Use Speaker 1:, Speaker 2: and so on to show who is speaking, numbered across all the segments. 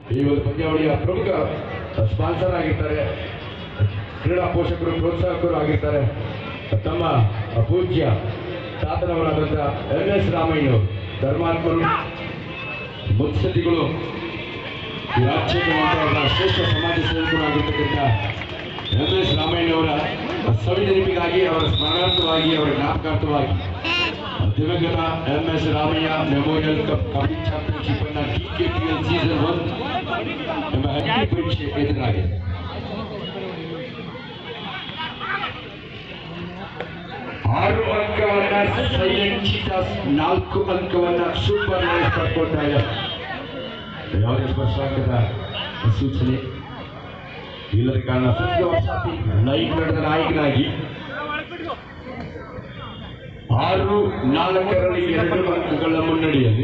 Speaker 1: ಈ ಒಂದು ಪಂದ್ಯಾವಳಿಯ ಪ್ರಮುಖ ಸ್ಪಾನ್ಸರ್ ಆಗಿರ್ತಾರೆ ಕ್ರೀಡಾ ಪೋಷಕರು ಪ್ರೋತ್ಸಾಹಕರು ಆಗಿರ್ತಾರೆ ತಮ್ಮ ಪೂಜ್ಯ ತಾತನವರಾದಂಥ ಎಂ ಎಸ್ ರಾಮಯ್ಯನವರು ಧರ್ಮಾತ್ಮರು ಮುತ್ಸದ್ದಿಗಳು ಈ ರಾಜ್ಯದ ಮಾತಾಡುವ ಶ್ರೇಷ್ಠ ಸಮಾಜ ಸೇವಕರು ಆಗಿರ್ತಕ್ಕಂಥ ಎಂ ಎಸ್ ರಾಮಯ್ಯನವರ ಸವಿ ನೆನಪಿಗಾಗಿ ಅವರ ಸ್ಮರಣಾರ್ಥವಾಗಿ ಅವರ ಜ್ಞಾಪಕಾರ್ಥವಾಗಿ ದಿವಂಗತ M S Ramaiah memorial cup kabaddi championship ಅನ್ನ ಟಿಕೆಪಿಎಲ್ ಸೀಸನ್ ಒನ್ ಎಂಬ ಅಂಕಿ ಪರೀಕ್ಷೆ ಎದುರಾಗಿದೆ ಆರು ಅಂಕವನ್ನ ಸೈಲೆಂಟ್ ಚೀಟಾಸ್ ನಾಲ್ಕು ಅಂಕವನ್ನ ಸೂಪರ್ ಲೈನ್ಸ್ ಪಡ್ಕೊಳ್ತಾ ಇದೆ ಯಾವುದೇ ಸ್ಪರ್ಶಾಂಕದ ಸೂಚನೆ ಇಲ್ಲದ ಕಾರಣ ಸತ್ಯವಾಸಾತಿ ನೈಟ್ ನಡೆದ ನಾಯಕನಾಗಿ ಆರು ನಾಲ್ಕರಲ್ಲಿ ಎರಡು ಅಂಕಗಳ ಮುನ್ನಡೆಯಲ್ಲಿ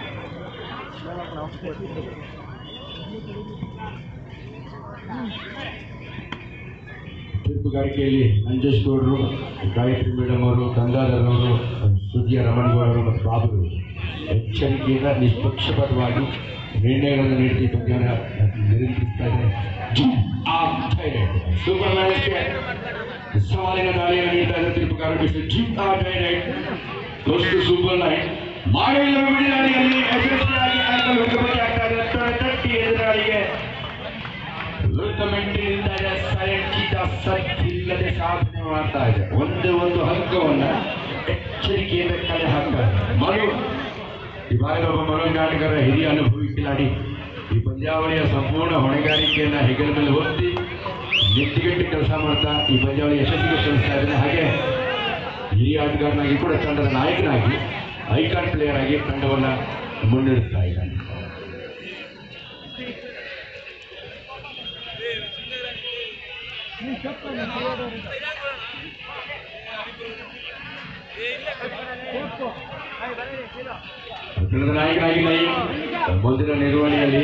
Speaker 1: ತೀರ್ಪುಗಾರಿಕೆಯಲ್ಲಿ ನಂಜೇಶ್ ಗೌಡರು ಗಾಯತ್ರಿ ಮೇಡಮ್ ಅವರು ಗಂಗಾಧರ್ ಅವರು ಸುಜಿಯ ರಮಣಗೌಡ ಅವರು ಮತ್ತು ಬಾಬು ಎಚ್ಚರಿಕೆಯಿಂದ ನಿಷ್ಪಕ್ಷಪಾತವಾಗಿ ನಿರ್ಣಯಗಳನ್ನು ನೀಡಿ ಪಂದ್ಯವನ್ನು ನಿರಂತರಿಸ್ತಾ ಇದೆ ಆಗ್ತಾ ಇದೆ ಸೂಪರ್ ಲೈನ್ಸ್ಗೆ ಸವಾಲಿನ ದಾಳಿಯನ್ನು ನೀಡ್ತಾ ಇದೆ ತೀರ್ಪುಗಾರ mister Jim direct close to super line ಮಾಡಿಲ್ಲ ದಾಳಿಯಲ್ಲಿ ಯಶಸ್ವಿಯಾಗಿ ಆಂಗಲ್ ಹುಡುಕಬಗೆ ಆಗ್ತಾ ಇದೆ ತಟ್ಟಿ ಎದುರಾಳಿಗೆ ಲುಟಮೆಂಟಿನಿಂದ ಸೈಲೆಂಟ್ ಚೀಟ ಸದ್ದಿಲ್ಲದೆ ಸಾಧನೆ ಮಾಡ್ತಾ ಇದೆ ಒಂದೇ ಒಂದು ಹಂಕವನ್ನ ಎಚ್ಚರಿಕೆಯಿಂದ ಕಲೆ ಹಾಕ್ತಾರೆ ಮನು ಈ ಬಾರಿಯ ಒಬ್ಬ ಮನೋಜ್ಞಾಟಕರ ಹಿರಿಯ ಅನುಭವಿ ಕಿಲಾಡಿ ಈ ಪಂದ್ಯಾವಳಿಯ ಸಂಪೂರ್ಣ ಹೊಣೆಗಾರಿಕೆಯನ್ನ ಹೆಗಲ ಮೇಲೆ ಹೊತ್ತಿ ನೆತ್ತಿಗಟ್ಟಿ ಕೆಲಸ ಮಾಡ್ತಾ ಈ ಪಂದ್ಯಾವಳಿ ಯಶಸ್ಸಿಗೆ ಶ್ರಮಿಸ್ತಾ ಇದ್ದಾನೆ ಹಾಗೆ ಹಿರಿಯ ಆಟಗಾರನಾಗಿ ಕೂಡ ತಂಡದ ನಾಯಕನಾಗಿ ಐಕಾನ್ ಪ್ಲೇಯರ್ ಆಗಿ ತಂಡವನ್ನ ಮುನ್ನಡೆಸ್ತಾ ಇದ್ದಾನೆ ತಂಡದ ನಾಯಕನಾಗಿ ನೈ ಮುಂದಿನ ನಿರ್ವಹಣೆಯಲ್ಲಿ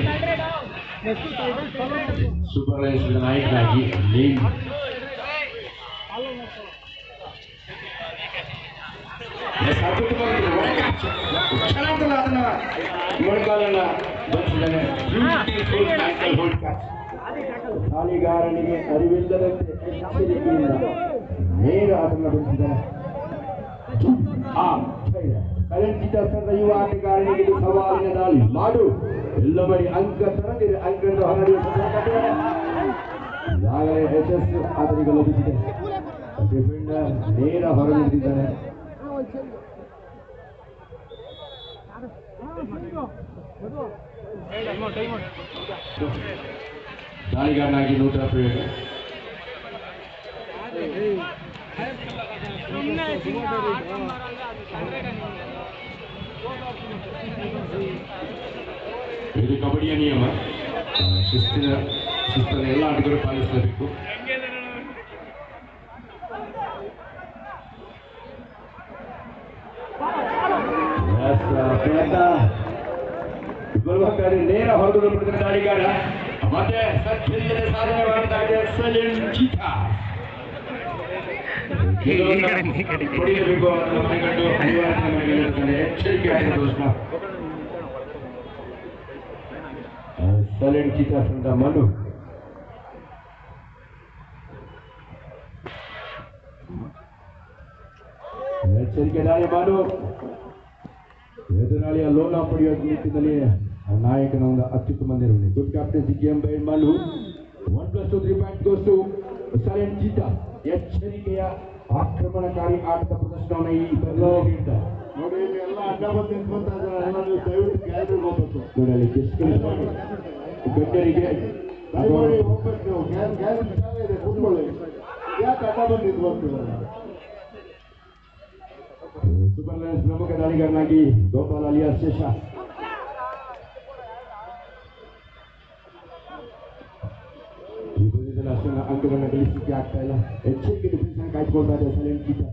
Speaker 1: ಸೂಪರ್ ಲೈನ್ಸ್ ನಾಯಕನಾಗಿ ನೀನ್ ಚೆನ್ನಾಗಿಲ್ಲ ಅದನ್ನ ಮೊಣಕಾಲನ್ನ ಬಂದಿದ್ದಾನೆ ಬ್ಯೂಟಿಫುಲ್ ಆಂಕಲ್ ಹೋಲ್ಡ್ ಕ್ಯಾಚ್ ಸಾಲಿಗಾರನಿಗೆ ಅರಿವಿಲ್ಲದಂತೆ ಎಚ್ಚರಿಕೆಯಿಂದ ನೇರ ಅದನ್ನು ಬಂದಿದ್ದಾನೆ ಆ ಕರೆಂಟಿತ ತಂಡ ಯುವ ಆಟಗಾರನಿಗೆ ಇದು ಸವಾಲಿನ ದಾಳಿ ಮಾಡು ಎಲ್ಲ ಬಳಿ ಅಂಕ ತರದಿರೆ ಅಂಕದಿಂದ ಹೊರಡಿಯುವ ಈಗಾಗಲೇ ಯಶಸ್ಸು ಆತನಿಗೆ ಲಭಿಸಿದೆ ಡಿಫೆಂಡರ್ ನೇರ ಹೊರನಿಂತಿದ್ದಾನೆ ದಾಳಿಗಾರನಾಗಿ ನೂತನ ಪ್ರಯೋಗ ಇದು ಕಬಡ್ಡಿಯ ನಿಯಮ ಆ, ಶಿಸ್ತಿನ ಶಿಸ್ತನ್ನು ಎಲ್ಲ ಆಟಗಾರರು ಪಾಲಿಸಲೇಬೇಕು Yes, ಆ, ಪ್ರಯತ್ನ ಗುಲ್ಬರ್ಗಾಡಿ ನೇರ ಹೊರಗಡೆ ಬಿಡ್ತಾರೆ ದಾಳಿಗಾರ ಮತ್ತೆ ಸದ್ದಿಲ್ಲದೆ ಸಾಧನೆ ಮಾಡ್ತಾ ಇದೆ ಸಲೀಂ ಚೀತಾ ಹೊಡೆಯಬೇಕು ಅನ್ನೋ ಮನೆಗಂಡು ಅನಿವಾರ್ಯ ಮನೆಗೆ ಇರುತ್ತದೆ. ಎಚ್ಚರಿಕೆ ಆಗಿದೆ ದೋಸ್ತ ಸೈಲೆಂಟ್ ಚೀತಾ ಸಂತ ಮನು ಎಚ್ಚರಿಕೆ ದಾಳಿ ಮಾಡು ಎದುರಾಳಿಯ ಲೋನ ಪಡೆಯುವ ನಿಟ್ಟಿನಲ್ಲಿ ಆ ನಾಯಕನ ಒಂದು ಅತ್ಯುತ್ತಮ ನಿರ್ವಹಣೆ ಗುಡ್ ಕ್ಯಾಪ್ಟನ್ ಸಿ ಎಂ ಬೈ ಮಾಲು one plus two three point goes to silent cheetah ಎಚ್ಚರಿಕೆಯ ಆಕ್ರಮಣಕಾರಿ ಆಟದ ಪ್ರದರ್ಶನವನ್ನು ಈ ಪಂದ್ಯದಲ್ಲಿ ನೀಡ್ತಾರೆ
Speaker 2: ನೋಡಿ ಇಲ್ಲಿ ಎಲ್ಲ ಅಡ್ಡ ಬಂದು ನಿಂತ್ಕೊಂತ ಇದ್ದಾರೆ ಎಲ್ಲ ನೀವು ದಯವಿಟ್ಟು ಗ್ಯಾಲರಿ ಹೋಗ್ಬೇಕು
Speaker 1: ನೋಡಿ ಅಲ್ಲಿ ಗೆಸ್ಟ್ಗಳು ಗಣ್ಯರಿಗೆ
Speaker 2: ದಯಮಾಡಿ ಹೋಗ್ಬೇಕು ನೀವು ಗ್ಯಾಲ್ ಗ್ಯಾಲರಿ ಜಾಗ ಇದೆ ಕೂತ್ಕೊಳ್ಳಿ ಯಾಕೆ ಅಡ್ಡ ಬಂದು ನಿಂತ್ಕೊಂತೀರ
Speaker 1: ಸೂಪರ್ ಲಯನ್ಸ್ ಪ್ರಮುಖ ದಾಳಿಗಾರನಾಗಿ ಗೋಪಾಲ್ ಅಲಿಯಾ ಶೇಷ ಈ ಪಂದ್ಯದಲ್ಲಿ ಅಷ್ಟೊಂದು ಅಂಕಗಳನ್ನ ಗಳಿಸಲಿಕ್ಕೆ ಆಗ್ತಾ ಇಲ್ಲ ಎಚ್ಚರಿಕೆ ಡಿಫೆನ್ಸ್ ಅನ್ನು ಕಾಯ್ದುಕೊಳ್ತಾ ಇದೆ silent cheetah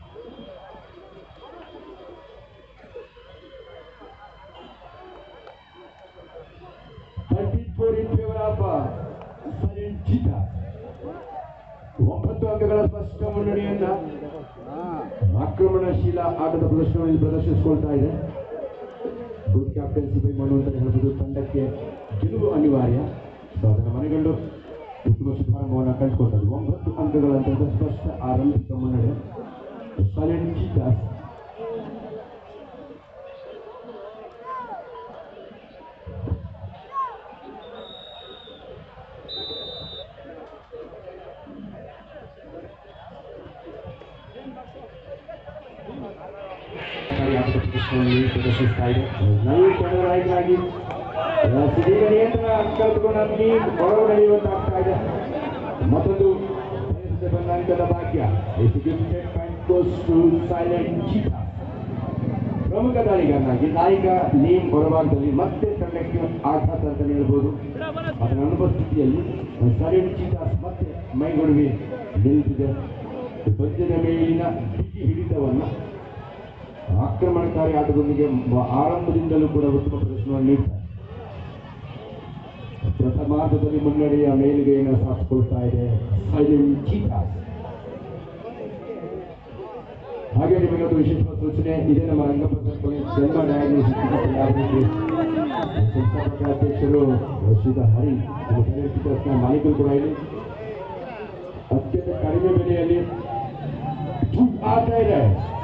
Speaker 1: thirty four in favour of silent cheetah ಒಂಬತ್ತು ಅಂಕಗಳ ಸ್ಪಷ್ಟ ಮುನ್ನಡೆಯನ್ನ ಆಕ್ರಮಣಶೀಲ ಆಟದ ಪ್ರದರ್ಶನವನ್ನು ಪ್ರದರ್ಶಿಸಿಕೊಳ್ತಾ ಇದೆ ಗುಡ್ ಕ್ಯಾಪ್ಟನ್ಸಿ ಬೈ ಮನು ಅಂತ ಹೇಳ್ಬೋದು ತಂಡಕ್ಕೆ ಗೆಲುವು ಅನಿವಾರ್ಯ ಸೊ ಅದನ್ನು ಮನೆಗಂಡು ಉತ್ತಮ ಶುಭಾರಂಭವನ್ನು ಕಂಡುಕೊಂಡದ್ದು ಒಂಬತ್ತು ಅಂಕಗಳ ಅಂತರದ ಸ್ಪಷ್ಟ ಆರಂಭಿಕ ಮುನ್ನಡೆ ಸೈಲೆಂಟ್ ಚೀಟಾಸ್ ಪ್ರದರ್ಶಿಸ್ತಾ ಇದೆ ನವೀನ್ ಚಂದ್ರರಾಯಗಾಗಿ ಸುದೀರ್ಘ ನಿಯಂತ್ರಣ ಕಳೆದುಕೊಂಡ ಟೀಮ್ ಹೊರಗಡೆಯುವಂತಾಗ್ತಾ ಇದೆ ಮತ್ತೊಂದು ಬಯಸದೆ ಬಂದ ಅಂಕದ ಭಾಗ್ಯ gifted point goes to silent cheetah ಪ್ರಮುಖ ದಾಳಿಗಾರನಾಗಿ ನಾಯಕ ಲೀನ್ ಹೊರಭಾಗದಲ್ಲಿ ಮತ್ತೆ ತಂಡಕ್ಕೆ ಆಘಾತ ಅಂತ ಹೇಳ್ಬೋದು ಅದರ ಅನುಪಸ್ಥಿತಿಯಲ್ಲಿ ಸೈಲೆಂಟ್ ಚೀಟಾಸ್ ಮತ್ತೆ ಮೈಗೊಡುವೆ ನಿಲ್ಲಿಸಿದೆ ಪಂದ್ಯದ ಮೇಲಿನ ಬಿಗಿ ಹಿಡಿತವನ್ನು ಆಕ್ರಮಣಕಾರಿ ಆಟದೊಂದಿಗೆ ಮ- ಆರಂಭದಿಂದಲೂ ಕೂಡ ಉತ್ತಮ ಪ್ರದರ್ಶನವನ್ನು ನೀಡ್ತಾರೆ ಪ್ರಥಮಾರ್ಧದಲ್ಲಿ ಮುನ್ನಡೆಯ ಮೇಲುಗೆಯನ್ನು ಸಾಧಿಸಿಕೊಳ್ತಾ ಇದೆ ಸೈಲೆಂಟ್ ಚೀಟಾಸ್ ಹಾಗೆ ನಿಮಗೊಂದು ವಿಶೇಷವಾದ ಸೂಚನೆ ಇದೇ ನಮ್ಮ ರಂಗಪ್ರದರ್ಶನ ಜನ್ಮ ಡಯಾಗ್ನೋಸಿಸ್ ಸಂಸ್ಥಾಪಕ ಅಧ್ಯಕ್ಷರು ಶ್ರೀಧ ಹರಿ ನಮ್ಮ ಸೈಲೆಂಟ್ ಚೀಟಾಸ್ನ ಮಾಲೀಕರು ಕೂಡ ಇಲ್ಲಿ ಅತ್ಯಂತ ಕಡಿಮೆ ಬೆಲೆಯಲ್ಲಿ ದುಡ್ಡು ಆಗ್ತಾ ಇದೆ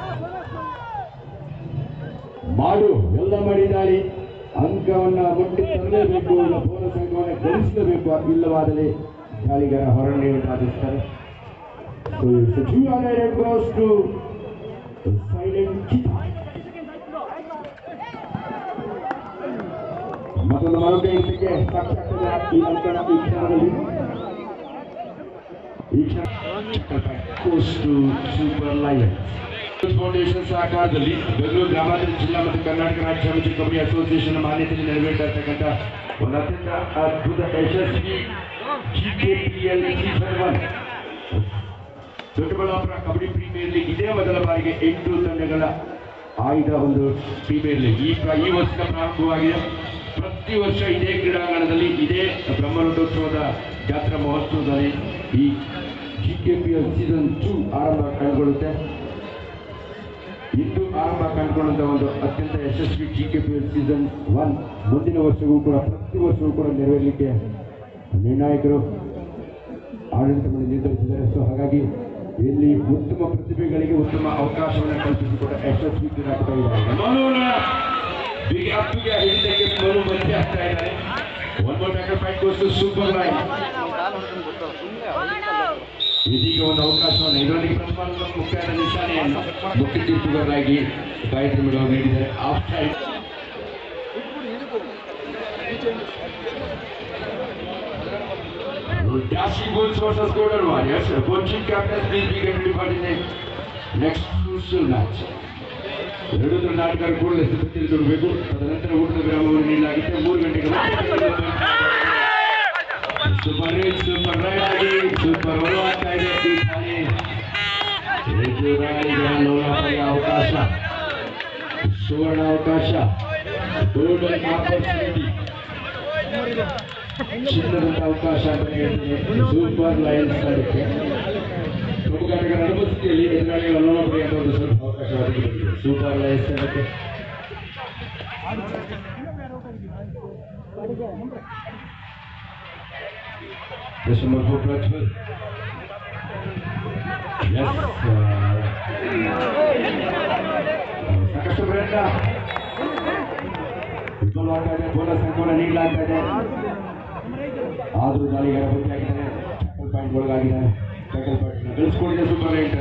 Speaker 1: ಮಾಡು ಎಲ್ಲ ಮಾಡಿದಾಳಿ ಅಂಕವನ್ನ ಮುಟ್ಟಿ ತರಲೇಬೇಕು ಇಲ್ಲ ಬೋನಸ್ ಅಂಕವನ್ನು ಗಳಿಸಲೇಬೇಕು ಇಲ್ಲವಾದಲ್ಲಿ ದಾಳಿಗಾರ ಹೊರನಡೆಯನ್ನು ಸಾಧಿಸ್ತಾರೆ So it's a two hundred goes to the silent cheetah. ಮತ್ತೊಂದು ಮರೊಂದು ಇಂಟಿಗೆ ಸಾಕ್ಷಿ ಆಗ್ತದೆ ಈ ಅಂಕಣ ಈ ಕ್ಷಣದಲ್ಲಿ ಈ ಕ್ಷಣ goes to Super Lions. Foundation ಸಹಕಾರದಲ್ಲಿ ಬೆಂಗಳೂರು ಗ್ರಾಮಾಂತರ ಜಿಲ್ಲಾ ಮತ್ತು ಕರ್ನಾಟಕ ರಾಜ್ಯ ಸಮಿತಿ ಕಬಡ್ಡಿ ಅಸೋಸಿಯೇಷನ್ ಮಾನ್ಯತೆಯಲ್ಲಿ ನೆರವೇರ್ತಾ ಇರ್ತಕ್ಕಂಥ ಒಂದು ಅತ್ಯಂತ ಅದ್ಭುತ ಯಶಸ್ವಿ GKPL season one Doddaballapura kabaddi premier league ಇದೇ ಮೊದಲ ಬಾರಿಗೆ ಎಂಟು ತಂಡಗಳ ಆಯ್ದ ಒಂದು ಪ್ರೀಮಿಯರ್ ಲೀಗ್ ಈ ಪ್ರ- ಈ ವರ್ಷದ ಪ್ರಾರಂಭವಾಗಿದೆ ಪ್ರತಿ ವರ್ಷ ಇದೇ ಕ್ರೀಡಾಂಗಣದಲ್ಲಿ ಇದೇ ಬ್ರಹ್ಮರಥೋತ್ಸವದ ಜಾತ್ರಾ ಮಹೋತ್ಸವದಲ್ಲಿ ಈ G K P L season two ಆರಂಭ ಕಂಡುಕೊಳ್ಳುತ್ತೆ ಇಂದು ಆರಂಭ ಕಂಡುಕೊಂಡಂತ ಒಂದು ಅತ್ಯಂತ ಯಶಸ್ವಿ G K P L season one ಮುಂದಿನ ವರ್ಷವೂ ಕೂಡ ಪ್ರತಿ ವರ್ಷವೂ ಕೂಡ ನೆರವೇರಲಿಕ್ಕೆ ನಿರ್ಣಾಯಕರು ಆಡಳಿತ ಮಂಡಳಿ ನಿರ್ಧರಿಸಿದ್ದಾರೆ ಸೊ ಹಾಗಾಗಿ ಇಲ್ಲಿ ಉತ್ತಮ ಪ್ರತಿಭೆಗಳಿಗೆ ಉತ್ತಮ ಅವಕಾಶವನ್ನು ಕಲ್ಪಿಸಿಕೊಟ್ಟ ಯಶಸ್ವಿ ಕ್ರೀಡಾಪಟ ಇದ್ದಾರೆ ಮನುನ ಬಿಗ್ ಅಪ್ಪಿಗೆ ಹಿಡಿತಕ್ಕೆ ಮನು ಬಂದೇ ಆಗ್ತಾ ಇದ್ದಾರೆ one more tackle fight goes super line ಇದೀಗ ಒಂದು ಅವಕಾಶವನ್ನು ಇದರೊಂದಿಗೆ ಪ್ರತಿಪಾದಕ ಮುಖ್ಯದ ನಿಶಾನೆಯನ್ನು ಮುಖ್ಯ ತೀರ್ಪುಗಾರರಾಗಿ ಗಾಯತ್ರಿ ಮೇಡಮ್ ನೀಡಿದ್ದಾರೆ half time Dashing goals versus Golden Warriors. Both team captains please be get ready for the next, next crucial match. ಎರಡು ನಾಟಕರು ಕೂಡಲೇ ಸಿದ್ಧತೆಯಲ್ಲಿ ತೊಡಬೇಕು ತದನಂತರ ಊಟದ ವಿರಾಮವನ್ನು ನೀಡಲಾಗಿದೆ ಮೂರು ಗಂಟೆಗೆ ಸೂಪರ್ ಹಿಟ್ ಸೂಪರ್ ರೈಡ್ ಆಗಿ ಸೂಪರ್ ಓವರ್ ಆಗ್ತಾ ಇದೆ ಈ ಸಾರಿ ಎದುರಾಳಿಗಳ ಲೋಲಾಪಯ ಅವಕಾಶ ಸುವರ್ಣ ಅವಕಾಶ ಗೋಲ್ಡನ್ ಆಪರ್ಚುನಿಟಿ ಚಿನ್ನದಂತ ಅವಕಾಶ ಅಂತ ಹೇಳ್ತೀನಿ ಸೂಪರ್ ಲಯನ್ಸ್ ತಂಡಕ್ಕೆ ಪ್ರಮುಖ ಆಟಗಾರರ ಅನುಪಸ್ಥಿತಿಯಲ್ಲಿ ಎದುರಾಳಿಗಳ ಲೋಲಾಪಯ ಅಂತ ಒಂದು ಸ್ವಲ್ಪ ಅವಕಾಶ ಒದಗಿ ಬಂದಿದೆ ಸೂಪರ್ ಲಯನ್ಸ್ ತಂಡಕ್ಕೆ Question number four, Prajwal. Yes. uh, ಸಾಕಷ್ಟು ಪ್ರಯತ್ನ ಫುಟ್ಬಾಲ್ ಆಡ್ತಾ ಇದೆ ಬೋನಸ್ ಅಂಕವನ್ನು ನೀಡಲಾಗ್ತಾ ಇದೆ ಆದರೂ ದಾಳಿಗಾರ ಆಗಿದ್ದಾನೆ ಟ್ಯಾಕಲ್ ಪಾಯಿಂಟ್ ಒಳಗಾಗಿದ್ದಾನೆ ಟ್ಯಾಕಲ್ ಪಾಯಿಂಟ್ ಗಳಿಸ್ಕೊಂಡಿದೆ super right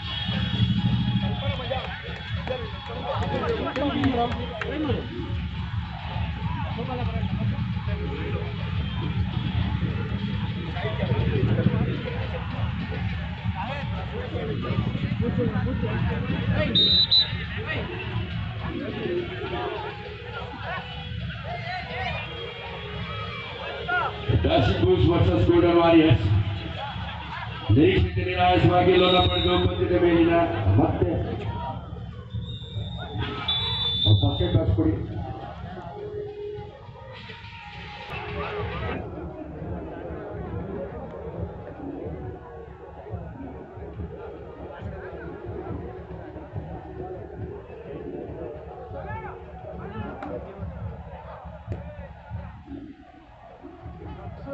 Speaker 1: Dashing Bulls versus Golden Warriors. ನಿರೀಕ್ಷಿತ ನಿರಾಶವಾಗಿ ಲೋನ ಪಡೆದು ಪಂದ್ಯದ ಮೇಲಿನ ಮತ್ತೆ ಪಕ್ಕೆ ಟಾಸ್ ಕೊಡಿ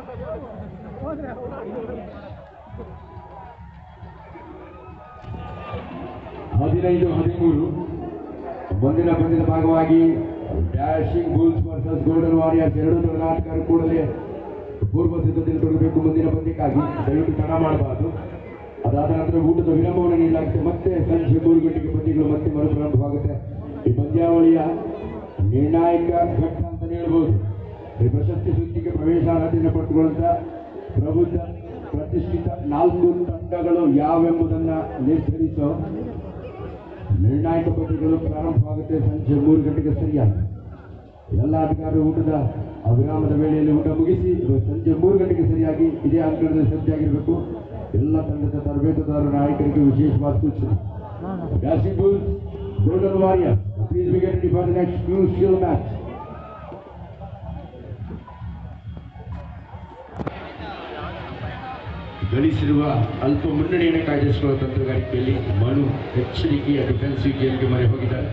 Speaker 1: ಹದಿನೈದು ಹದಿಮೂರು ಮುಂದಿನ ಪಂದ್ಯದ ಭಾಗವಾಗಿ Dashing Bulls versus Golden Warriors ಎರಡೂ ಕರ್ನಾಟಕರು ಕೂಡಲೇ ಪೂರ್ವ ಸಿದ್ಧತೆಯಲ್ಲಿ ತೊಡಗಬೇಕು ಮುಂದಿನ ಪಂದ್ಯಕ್ಕಾಗಿ ದಯವಿಟ್ಟು ತಡ ಮಾಡಬಾರದು ಅದಾದ ನಂತರ ಊಟದ ವಿಳಂಬವನ್ನು ನೀಡಲಾಗುತ್ತೆ ಮತ್ತೆ ಸಂಜೆ ಮೂರು ಗಂಟೆಗೆ ಪಂದ್ಯಗಳು ಮತ್ತೆ ಮರುಪ್ರಾರಂಭವಾಗುತ್ತೆ ಈ ಪಂದ್ಯಾವಳಿಯ ನಿರ್ಣಾಯಕ ಘಟ್ಟ ಅಂತ ಹೇಳ್ಬೋದು ಈ ಪ್ರಶಸ್ತಿ ಸುದ್ದಿಗೆ ಪ್ರವೇಶಾರ್ಹತೆಯನ್ನು ಪಡೆದುಕೊಳ್ಳುವಂತ ಪ್ರಬುದ್ಧ ಪ್ರತಿಷ್ಠಿತ ನಾಲ್ಕು ತಂಡಗಳು ಯಾವೆಂಬುದನ್ನ ನಿರ್ಧರಿಸೋ ನಿರ್ಣಾಯಕ ಪಂದ್ಯಗಳು ಪ್ರಾರಂಭವಾಗುತ್ತೆ ಸಂಜೆ ಮೂರು ಗಂಟೆಗೆ ಸರಿಯಾಗಿ ಎಲ್ಲ ಅಧಿಕಾರಿ ಊಟದ ಆ ವಿರಾಮದ ವೇಳೆಯಲ್ಲಿ ಊಟ ಮುಗಿಸಿ ಸಂಜೆ ಮೂರು ಗಂಟೆಗೆ ಸರಿಯಾಗಿ ಇದೇ ಅಂಕಣದಲ್ಲಿ ಸಜ್ಜಾಗಿರಬೇಕು ಎಲ್ಲ ತಂಡದ ತರಬೇತುದಾರ ನಾಯಕರಿಗೆ ವಿಶೇಷವಾದ ಸೂಚನೆ Dashing Bulls Golden Warrior please we get ready for the next crucial match ಗಳಿಸಿರುವ ಅಲ್ಪ ಮುನ್ನಡೆಯನ್ನು ಕಾಯ್ದಿರಿಸಿಕೊಳ್ಳುವ ತಂತ್ರಗಾರಿಕೆಯಲ್ಲಿ ಮನು ಎಚ್ಚರಿಕೆಯ ಡಿಫೆನ್ಸಿವ್ ಗೇಮ್ಗೆ ಮೊರೆ ಹೋಗಿದ್ದಾರೆ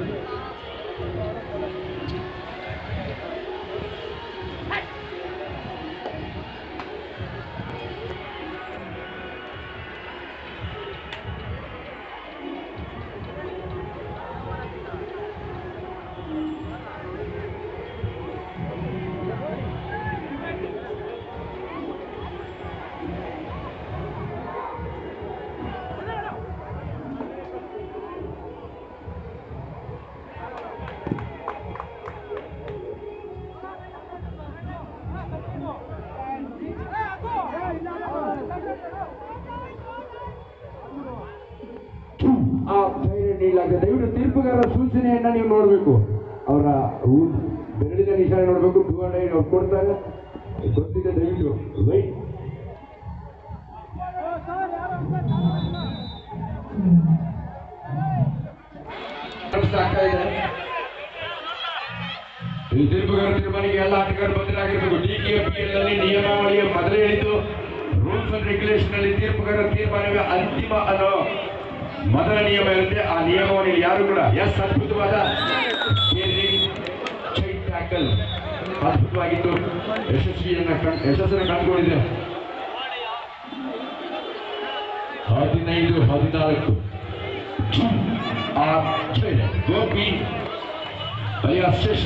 Speaker 1: ಆ ಧೈರ್ಯ ನೀಡಲಾಗಿದೆ ದಯವಿಟ್ಟು ತೀರ್ಪುಗಾರರ ಸೂಚನೆಯನ್ನ ನೀವು ನೋಡಬೇಕು ಅವರ ಊ- ಬೆರಳಿನ ನಿಶಾನೆ ನೋಡಬೇಕು ಟೂ ಹಂಡ್ರೆಡ್ ಅವ್ರು ಕೊಡ್ತಾರೆ ಗೊತ್ತಿದೆ ದಯವಿಟ್ಟು ವೈಟ್ ಆಗ್ತಾ ಇದೆ ಈ ತೀರ್ಪುಗಾರ ತೀರ್ಮಾನಿಗೆ ಎಲ್ಲ ಆಟಗಾರರು ಬದ್ಧರಾಗಿರಬೇಕು ಡಿಕೆಎಫ್ಪಿಎಲ್ ನಲ್ಲಿ ನಿಯಮಾವಳಿಯ ಮೊದಲೇ ಹೇಳಿದ್ದು ರೂಲ್ಸ್ ಅಂಡ್ ರೆಗ್ಯುಲೇಷನ್ ಅಲ್ಲಿ ತೀರ್ಪುಗಾರ ತೀರ್ಮಾನವೇ ಅಂತಿಮ ಅನ್ನೋ ಮೊದಲ ನಿಯಮ ಇರುತ್ತೆ ಆ ನಿಯಮವನ್ನು ಯಾರು ಕೂಡ ಎಸ್ ಅದ್ಭುತವಾದ ಟ್ಯಾಕಲ್ ಅದ್ಭುತವಾಗಿತ್ತು ಯಶಸ್ವಿಯನ್ನ ಕಣ್- ಯಶಸ್ಸನ್ನು ಕಂಡುಕೊಂಡಿದೆ ಹದಿನೈದು ಹದಿನಾಲ್ಕು ಆ ಛೇದ. ಗೋಪಿ ಅಲಿಯಾಸ್ ಶೇಷ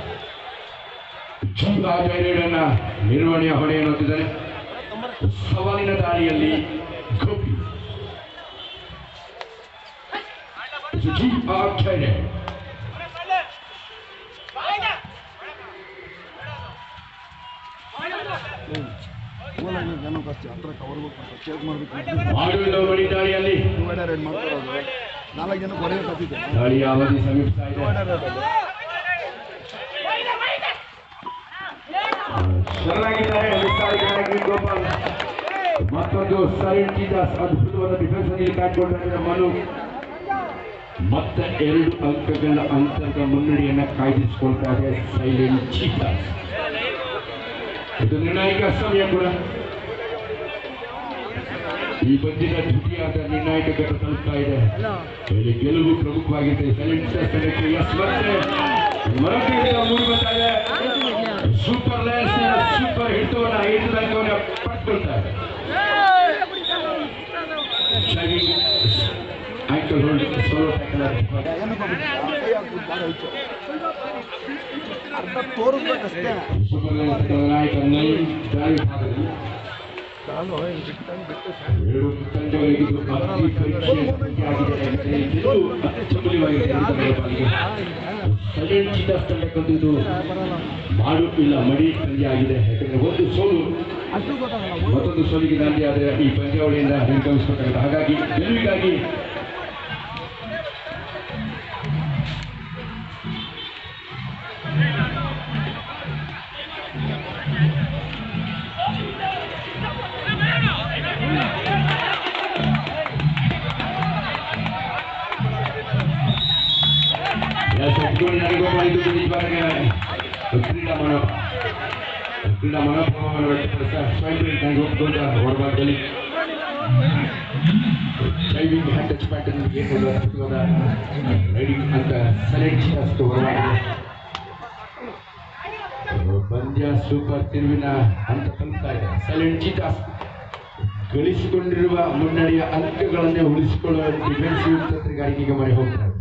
Speaker 1: ಆ ಜೈನರನ್ನ ನಿರ್ವಹಣೆಯ ಹೊಣೆಯನ್ನು ಹೊತ್ತಿದ್ದಾರೆ ಸವಾಲಿನ ದಾಳಿಯಲ್ಲಿ ಗೋಪಿ ಜಿ ಆಚಾರ್ಯ
Speaker 2: ಜನ ಫಸ್ಟ್ ಹತ್ರ ಕವರ್ ಚೇಕ್ ಮಾಡ್ಬೇಕು
Speaker 1: ಮಾಡುವಿನ ಬಳಿ ದಾಳಿಯಲ್ಲಿ
Speaker 2: ಡಿವೈಡರ್ ಮಾಡ್ತಾರದು ನಾಲ್ಕು ಜನ ಹೊರಗೆ ಕತ್ತಿದ್ದೆ
Speaker 1: ದಾಳಿಯ ಅವಧಿ ಸಮೀಪಿಸ್ತಾ ಇದೆ ಶರಣಾಗಿದ್ದಾರೆ ವಿಸ್ತಾರಿಕರಾಗಿ ಗೋಪಾಲ್ ಮತ್ತೊಂದು ಸೈಲೆಂಟ್ ಚೀಟಾಸ್ ಅದ್ಭುತವಾದ ಡಿಫೆನ್ಸ್ ಅಲ್ಲಿ ಕಾಯ್ದುಕೊಂಡಿದ್ದಾರೆ ಮನು ಮತ್ತೆ ಎರಡು ಅಂಕಗಳ ಅಂತರದ ಮುನ್ನಡೆಯನ್ನ ಕಾಯ್ದಿರಿಸಿಕೊಳ್ತಾರೆ ಸೈಲೆಂಟ್ ಚೀಟಾಸ್ ಇದು ನಿರ್ಣಾಯಕ ಸಮಯ ಕೂಡ ಈ ಪಂದ್ಯದ ದ್ವಿತೀಯಾರ್ಧ ನಿರ್ಣಾಯಕ ಘಟ್ಟ ತಲುಪ್ತಾ ಇದೆ ಇಲ್ಲಿ ಗೆಲುವು ಪ್ರಮುಖವಾಗಿದೆ ಸೈಲೆಂಟ್ ಚೀಟಾಸ್ ತಂಡಕ್ಕೆ ಎಸ್ ಮತ್ತೆ ಮರಕ್ಕೆ ಮೂರು ಬರ್ತಾ ಇದೆ ಸೂಪರ್ ಲೆನ್ಸ್ ಸೂಪರ್ ಹಿಟ್ಟವನ್ನ ಹಿಡಿದ ಅಂಕವನ್ನ ಪಡ್ಕೊಳ್ತಾರೆ ಆಂಕಲ್ ಹೋಲ್ಡ್ ಸೋಲೋ ಟ್ಯಾಕಲ್
Speaker 2: ಏನಕ್ಕೆ ಕೈ ಹಾಕ್ಬಿಟ್ಟು ಬಾಳ ಹೆಚ್ಚು ಅರ್ಧ ತೋರಿಸ್ಬೇಕಷ್ಟೇ
Speaker 1: ಸೂಪರ್ ಲೆನ್ಸ್ ನಾಯಕ ನೈನ್ ದಾಳಿ ಭಾಗದಲ್ಲಿ
Speaker 2: ಕಾಲು ಹಿಂಗೆ ಬಿಟ್ಟಂಗೆ ಬಿಟ್ಟು
Speaker 1: ಎರಡು ತಂಡಗಳಿಗೆ ಇದು ಅತಿ ಪರೀಕ್ಷೆಯ ಸ್ಪರ್ಧೆಯಾಗಿದೆ. ಯಾಕಂದ್ರೆ ಗೆಲುವು ಅತ್ಯಮೂಲ್ಯವಾಗಿದೆ ಅಂತ ಪಾಲಿಗೆ ಸೈಲೆಂಟ್ ಚೀಟಾಸ್ ತಂಡಕ್ಕಂತೂ ಇದು ಮಾಡು ಇಲ್ಲ ಮಡಿ ಪಂದ್ಯ ಆಗಿದೆ ಯಾಕಂದ್ರೆ ಒಂದು ಸೋಲು
Speaker 2: ಅಷ್ಟು ಗೊತ್ತಾಗಲ್ಲ
Speaker 1: ಮತ್ತೊಂದು ಸೋಲಿಗೆ ದಾಂಡಿ ಆದರೆ ಈ ಪಂದ್ಯಾವಳಿಯಿಂದ ನಿರ್ಗಮಿಸಬೇಕಾಗುತ್ತೆ ಹಾಗಾಗಿ ಗೆಲುವಿಗಾಗಿ ಎಸ್, ಒಪ್ಪಿಕೊಂಡು ನನಗೂ ಮಾಡಿದ್ದು ನಿಜವಾದ ಕ್ರೀಡಾ ಮನೋ ಕ್ರೀಡಾ ಮನೋಭಾವವನ್ನು ವ್ಯಕ್ತಪಡಿಸ ಸ್ವಯಂ ಪ್ರೇರಿತ ನನಗೆ ಒಪ್ಪಿಕೊಂಡ ಹೊರಭಾಗದಲ್ಲಿ ಡ್ರೈವಿಂಗ್ ಹ್ಯಾಂಡ್ ಟಚ್ಮೆಂಟ್ ಏನು ಅದ್ಭುತವಾದ ರೈಡಿಂಗ್ ಅಂತ ಸೆಲೆಕ್ಟ್ ಅಷ್ಟು ಹೊರಭಾಗ ಪಂದ್ಯ ಪಂದ್ಯ ಸೂಪರ್ ತಿರುವಿನ ಹಂತ ತಲುಪ್ತಾ ಇದೆ ಸೈಲೆಂಟ್ ಚೀಟಾಸ್ ಗಳಿಸಿಕೊಂಡಿರುವ ಮುನ್ನಡೆಯ ಅಂಕಗಳನ್ನೇ ಉಳಿಸಿಕೊಳ್ಳುವ ಡಿಫೆನ್ಸಿವ್ ತಂತ್ರಗಾರಿಕೆಗೆ ಮೊರೆ ಹೋಗ್ತಾರೆ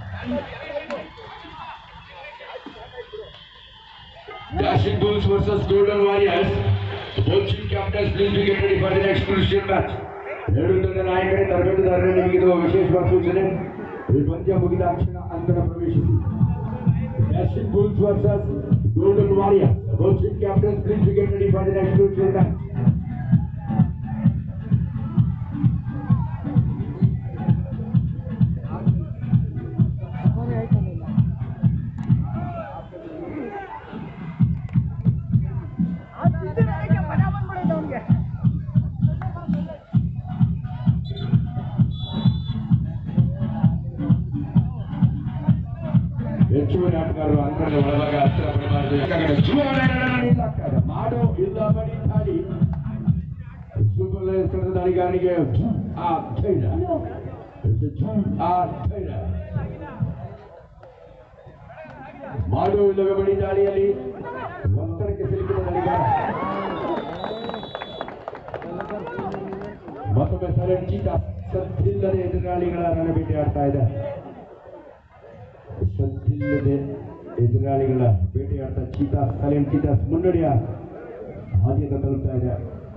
Speaker 1: Dashing Bulls versus Golden Warriors. Both team captains please be get ready for the next crucial match. ಎರಡು ತಂಡ ನಾಯಕರೇ ತರಬೇತುದಾರರೇ ನಿಮಗೆ ಇದು ವಿಶೇಷವಾದ ಸೂಚನೆ ಈ ಪಂದ್ಯ ಮುಗಿದ ತಕ್ಷಣ ಅಂತರ ಪ್ರವೇಶಿಸಿ Dashing Bulls versus Golden Warriors. Both team captains please be get ready for the next crucial match. ಹೆಚ್ಚುವರಿ ಆಟಗಾರರು ಅಂಕಣದ ಒಳಭಾಗ ಹತ್ತಿರ ಬರಬಾರದು ಯಾಕಂದ್ರೆ ಚುನಾವಣೆ ನಡೆಯಲಾಗ್ತಾ ಇದೆ. ಮಾಡೋ ಇಲ್ಲ ಬಡಿ ದಾಳಿ ಸೂಪರ್ ಲಯನ್ಸ್ ತಂಡದ ದಾಳಿಗಾರನಿಗೆ ಆ ಧೈರ್ಯ ಆ ಧೈರ್ಯ ಮಾಡೋ ಇಲ್ಲವೇ ಬಡಿ ದಾಳಿಯಲ್ಲಿ ಒತ್ತಡಕ್ಕೆ ಸಿಲುಕಿದ ದಾಳಿಗಾರ ಮತ್ತೊಮ್ಮೆ ಸರಣಿ ಚೀಟ ಸದ್ದಿಲ್ಲದೆ ಎದುರಾಳಿಗಳ ರಣಬೇಟೆ ಆಡ್ತಾ ಇದೆ ಸದ್ದಿಲ್ಲದೆ ಎದುರಾಳಿಗಳ ಬೇಟೆಯಾಟ ಚೀತಾ ಸೈಲೆಂಟ್ ಚೀತಾಸ್ ಮುನ್ನಡೆಯ ಹಾದಿಯನ್ನು ತಲುಪ್ತಾ ಇದೆ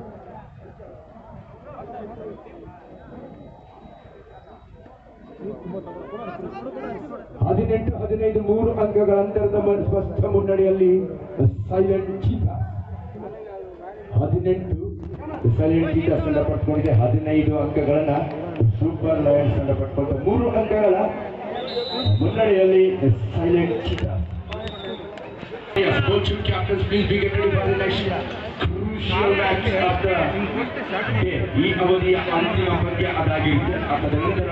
Speaker 1: ಹದಿನೆಂಟು ಹದಿನೈದು ಮೂರು ಅಂಕಗಳ ಅಂತರದ ಮ- ಸ್ಪಷ್ಟ ಮುನ್ನಡೆಯಲ್ಲಿ ಸೈಲೆಂಟ್ ಚೀತಾ ಹದಿನೆಂಟು ಸೈಲೆಂಟ್ ಚೀಟಾಸ್ ತಂಡ ಪಡ್ಕೊಂಡಿದೆ ಹದಿನೈದು ಅಂಕಗಳನ್ನ ಸೂಪರ್ ಲಯನ್ಸ್ ತಂಡ ಪಡ್ಕೊಂಡು ಮೂರು ಅಂಕಗಳ ಮುನ್ನಡೆಯಲ್ಲಿ silent cheetah Yes, both team captains, please be get ready for the next crucial match of the day. ಈ ಅವಧಿಯ ಅಂತಿಮ ಪಂದ್ಯ ಅದಾಗಿರುತ್ತೆ ಅದರ ನಂತರ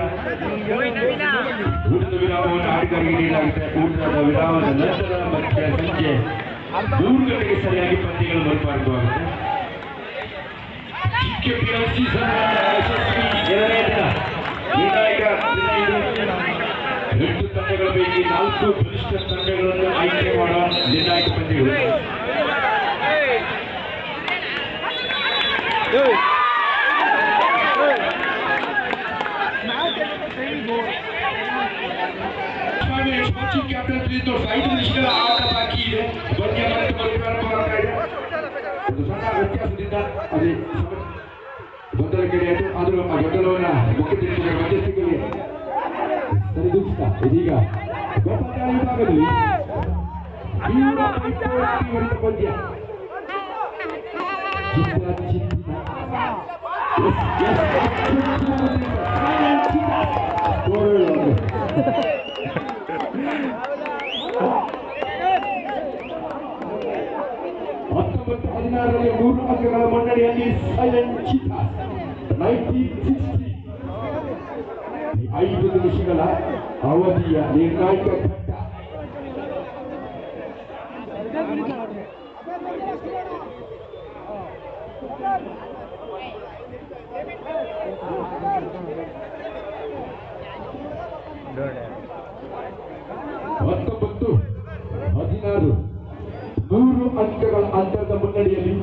Speaker 1: ಊಟದ ವಿರಾಮವನ್ನು ಆಟಗಾರರಿಗೆ ನೀಡಲಾಗುತ್ತೆ ಊಟದ ವಿರಾಮದ ನಂತರ ಮತ್ತೆ ಸಂಜೆ ಮೂರು ಗಂಟೆಗೆ ಸರಿಯಾಗಿ ಪಂದ್ಯಗಳು ಮರುಪಾರಂಭವಾಗುತ್ತೆ ಕೆಪಿಎಲ್ಸಿ ಯಶಸ್ವಿ ಎರಡನೇ ದಿನ ನಿರ್ಣಾಯಕ ದಿನ ಇದು ಎಂಟು ತಂಡಗಳ ಪೈಕಿ ನಾಲ್ಕು ಬಲಿಷ್ಠ ತಂಡಗಳನ್ನು ಆಯ್ಕೆ ಮಾಡುವ ನಿರ್ಣಾಯಕ ಪಂದ್ಯಗಳು ಸ್ವಾಮಿ ಕೋಚಿಂಗ್ ಕ್ಯಾಪ್ಟನ್ ತಿಳಿದು ಐದು ನಿಮಿಷಗಳ ಆಟ ಬಾಕಿ ಇದೆ ಪಂದ್ಯ ಮತ್ತೆ ಮರುಪ್ರಾರಂಭವಾಗ್ತಾ ಇದೆ ಒಂದು ಸಣ್ಣ ವ್ಯತ್ಯಾಸದಿಂದ ಅದೇ ಗೊಂದಲಕ್ಕೆ ಆಯಿತು ಆದರೂ ಆ ಗೊಂದಲವನ್ನ ಮುಖ್ಯ ತಿಳಿಸಿದ ಮಧ್ಯಸ್ಥಿಕೆಗೆ ಸರಿದೂಗಿಸ್ತಾ ಇದೀಗ ಗೋಪಾಲ ವಿಭಾಗದಲ್ಲಿ ತೀವ್ರ ಪೈಪೋಟಿ ಹೊಡೆದ ಪಂದ್ಯ ಚಿತ್ರ ಚಿತ್ರ ಎಸ್, ಎಸ್, ಸ್ಕೋರ್ ಒಂದು. ಹತ್ತೊಂಬತ್ತು ಹದಿನಾರರಲ್ಲಿ ಮೂರು ಅಂಕಗಳ ಮುನ್ನಡೆಯಲ್ಲಿ ಸೈಲೆಂಟ್ ಚಿತ್ರ ನೈನ್ಟೀನ್ ಸಿಕ್ಸ್ಟಿ ಐದು ನಿಮಿಷಗಳ ಅವಧಿಯ ನಿರ್ಣಾಯಕ ಘಟ್ಟ ಹತ್ತೊಂಬತ್ತು ಹದಿನಾರು ಮೂರು ಅಂಕಗಳ ಅಂತರದ ಮುನ್ನಡೆಯಲ್ಲಿ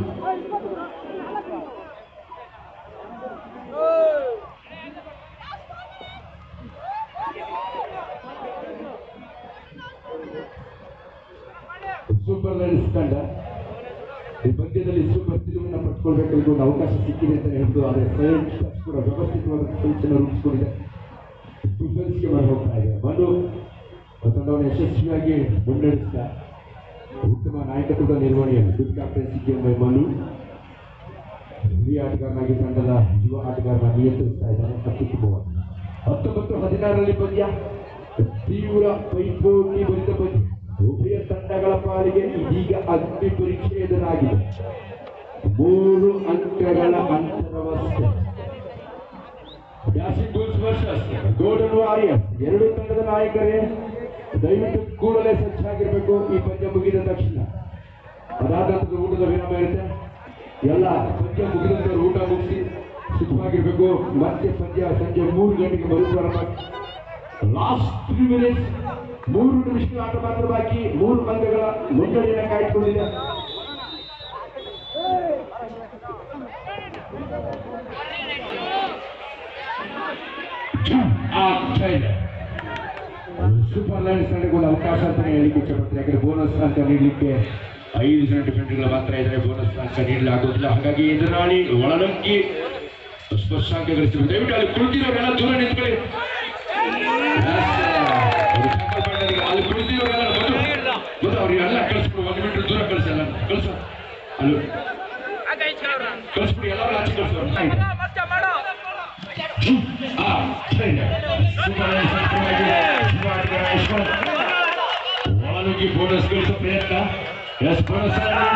Speaker 1: ಸೂಪರ್ ಲಯನ್ಸ್ ತಂಡ ಈ ಪಂದ್ಯದಲ್ಲಿ ಸೂಪರ್ ತಿರುವನ್ನು ಪಡ್ಕೊಳ್ಬೇಕು ಒಂದು ಅವಕಾಶ ಸಿಕ್ಕಿದೆ ಅಂತ ಹೇಳ್ಬೋದು ಆದರೆ ಸೈಲೆಂಟ್ ಸ್ಟಾರ್ಸ್ ಕೂಡ ವ್ಯವಸ್ಥಿತವಾದ ಸೂಚನೆ ರೂಪಿಸಿಕೊಂಡಿದೆ ಡಿಫೆನ್ಸ್ಗೆ ಮಾಡಿ ಹೋಗ್ತಾ ಇದೆ ಮನು ತಂಡವನ್ನು ಯಶಸ್ವಿಯಾಗಿ ಮುನ್ನಡೆಸ್ತಾ ಉತ್ತಮ ನಾಯಕತ್ವದ ನಿರ್ವಹಣೆಯಲ್ಲಿ ಗುಡ್ ಕ್ಯಾಪ್ಟನ್ಸಿಗೆ ಮನು ಹಿರಿಯ ಆಟಗಾರನಾಗಿ ತಂಡದ ಯುವ ಆಟಗಾರನ ನಿಯಂತ್ರಿಸ್ತಾ ಇದ್ದಾನೆ ಅತ್ಯುತ್ತಮವಾಗಿ ಹತ್ತೊಂಬತ್ತು ಹದಿನಾರರಲ್ಲಿ ಪಂದ್ಯ ತೀವ್ರ ಪೈಪೋಟಿ ಭರಿತ ಪಂದ್ಯ ಉಭಯ ತಂಡಗಳ ಪಾಲಿಗೆ ಇದೀಗ ಅಗ್ನಿ ಪರೀಕ್ಷೆ ಎದುರಾಗಿದೆ ಮೂರು ಅಂಕಗಳ ಅಂತರವಷ್ಟೇ Dashing Bulls versus Golden Warriors ಎರಡು ತಂಡದ ನಾಯಕರೇ ದಯವಿಟ್ಟು ಕೂಡಲೇ ಸಜ್ಜಾಗಿರ್ಬೇಕು ಈ ಪಂದ್ಯ ಮುಗಿದ ತಕ್ಷಣ ಅದಾದ ನಂತರ ಊಟದ ವಿರಾಮ ಇರುತ್ತೆ ಎಲ್ಲ ಪಂದ್ಯ ಮುಗಿದ ನಂತರ ಊಟ ಮುಗಿಸಿ ಸಿದ್ಧವಾಗಿರ್ಬೇಕು ಮತ್ತೆ ಪಂದ್ಯ ಸಂಜೆ ಮೂರು ಗಂಟೆಗೆ ಮರುಪ್ರಾರಂಭ ಲಾಸ್ಟ್ ತ್ರೀ ಮಿನಿಟ್ಸ್ ಮೂರು ನಿಮಿಷಗಳ ಆಟ ಮಾತ್ರ ಬಾಕಿ ಮೂರು ಪಂದ್ಯಗಳ ಮುನ್ನಡೆಯನ್ನು ಕಾಯ್ದುಕೊಂಡಿದೆ ಆಗ್ತಾ ಇದೆ ಸೂಪರ್ ಲೈನ್ಸ್ ತಂಡಕ್ಕೆ ಒಂದು ಅವಕಾಶ ಅಂತಾನೆ ಹೇಳಿಕ್ಕೆ ಇಷ್ಟಪಡ್ತೀನಿ ಯಾಕಂದ್ರೆ ಬೋನಸ್ ಅಂಕ ನೀಡಲಿಕ್ಕೆ ಐದು ಜನ ಡಿಫೆಂಡರ್ಗಳ ಮಾತ್ರ ಇದ್ದಾರೆ ಬೋನಸ್ ಅಂಕ ನೀಡಲಾಗುವುದಿಲ್ಲ ಹಾಗಾಗಿ ಎದುರಾಳಿ ಒಳನಂಕಿ ಸ್ಪರ್ಶಾಂಕ ಗಳಿಸಿದ್ರು ದಯವಿಟ್ಟು ಅಲ್ಲಿ ಕುಳಿತಿರೋರೆಲ್ಲ ದೂರ ನಿಂತ್ಕೊಳ್ಳಿ ಅದು tackle ಮಾಡಿದಾಗ ಅಲ್ಲಿ ಕುಳಿತಿರೋರೆಲ್ಲ ಬಂದು ಬಂದು ಅವ್ರಿಗೆಲ್ಲ ಕಳಿಸ್ಬಿಡು ಒಂದು ಮೀಟರ್ ದೂರ ಕಳಿಸಲ್ಲ ಕಳಿಸು ಅಲ್ಲಿ ಕಳಿಸ್ಬಿಡಿ ಎಲ್ಲರೂ ಆಚೆ ಕಳಿಸೋರು ಆಯ್ತು ಆ, ಸರಿ. ಸೂಪರ್ ಲೈನ್ಸ್ ಅಂಕವಾಗಿ ಶಿವಾಜಿಗಳ ಯಶವಂತ್ ಒಳನುಗ್ಗಿ ಬೋನಸ್ ಗಳಿಸೋ ಪ್ರಯತ್ನ ಎಸ್ ಬೋನಸ್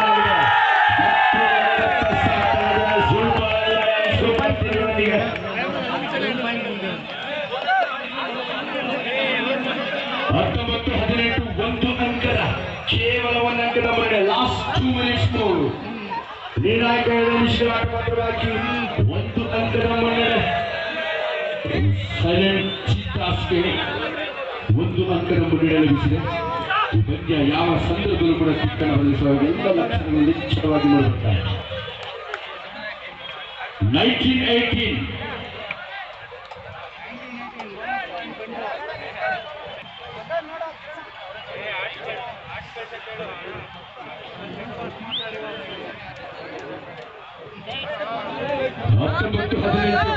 Speaker 1: ಹತ್ತೊಂಬತ್ತು ಹದಿನೆಂಟು ಒಂದು ಅಂಕದ ಕೇವಲ ಒಂದು ಅಂಕದ ಮುನ್ನಡೆ ಲಾಸ್ಟ್ ಟೂ ಮಿನಿಟ್ಸ್ ಮೂರು ನಿರ್ಣಾಯಕ ಎರಡು ನಿಮಿಷಗಳ ಆಟ ಮಾತ್ರ ಬಾಕಿ ಒಂದು ಅಂಕದ ಮುನ್ನಡೆ ಸೈಲೆಂಟ್ ಚಿತ್ತಾಸ್ಗೆ ಒಂದು ಅಂಕದ ಮುನ್ನಡೆ ಲಭಿಸಿದೆ ಈ ಪಂದ್ಯ ಯಾವ ಸಂದರ್ಭದಲ್ಲೂ ಕೂಡ ಕಿಕ್ಕನ್ನು ಹೊರಡಿಸುವ ಎಲ್ಲ ಲಕ್ಷಣಗಳು ನಿಶ್ಚಿತವಾಗಿ ಮೂಡಿಬರ್ತಾರೆ ನೈನ್ಟೀನ್ ಏಯ್ಟೀನ್ ಹತ್ತೊಂಬತ್ತು ಹದಿನೆಂಟು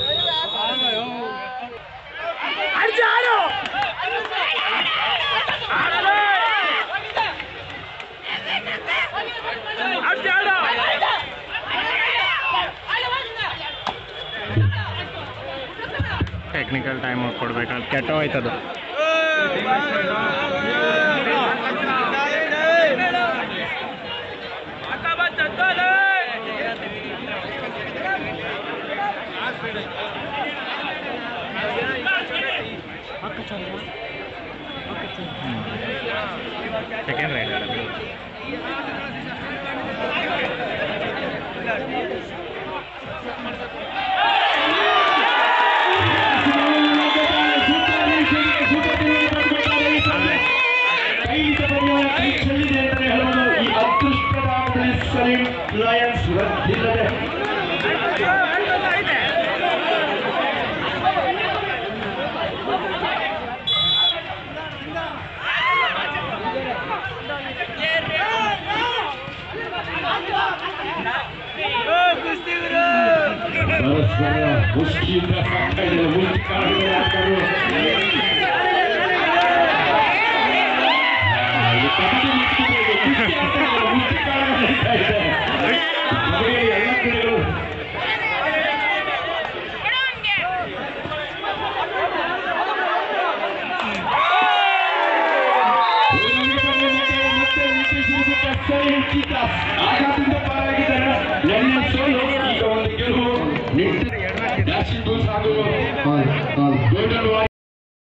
Speaker 3: ಟೆಕ್ನಿಕಲ್ ಟೈಮ್ ಕೊಡ್ಬೇಕಂತ ಕೆಟ್ಟ ಹೋಯ್ತದು ಸೆಕೆಂಡ್ ರೈಡ್
Speaker 1: ಲಯನ್ಸ್ ರದ್ದಿಲ್ಲದೆ ಪರಸ್ಪರ ಮುಷ್ಟಿಯಿಂದ ಸಾಕ್ತಾ ಇದೆ ಮುಷ್ಟಿ ಕಾಲುಗಳ ಆಟಗಾರರು. ಆ, ಈ ಕಬಡ್ಡಿ ಮುಷ್ಟಿ ಇದೆ, ಕುಸ್ತಿ ಆಟಗಾರರು, ಮುಷ್ಟಿ ಕಾಲುಗಳು ನಡೀತಾ ಇದೆ. ಕಬಡ್ಡಿಯ ಎಲ್ಲ ಕ್ರೀಡೆಗಳು ಮತ್ತೆ ನಿತೀಶ್ ಸರಿ ಹೆಚ್ಚಿದ್ದ ಆಘಾತದಿಂದ ಪಾರಾಗಿದ್ದಾರೆ ನನ್ನ ಸೋಲು ಈಗ ಒಂದು ಗೆಲುವು ನಿಟ್ಟಿನ ಡ್ಯಾಶಿಂಗ್ ಹಾಗೂ ಗೋಲ್ಡನ್ ವಾರಿ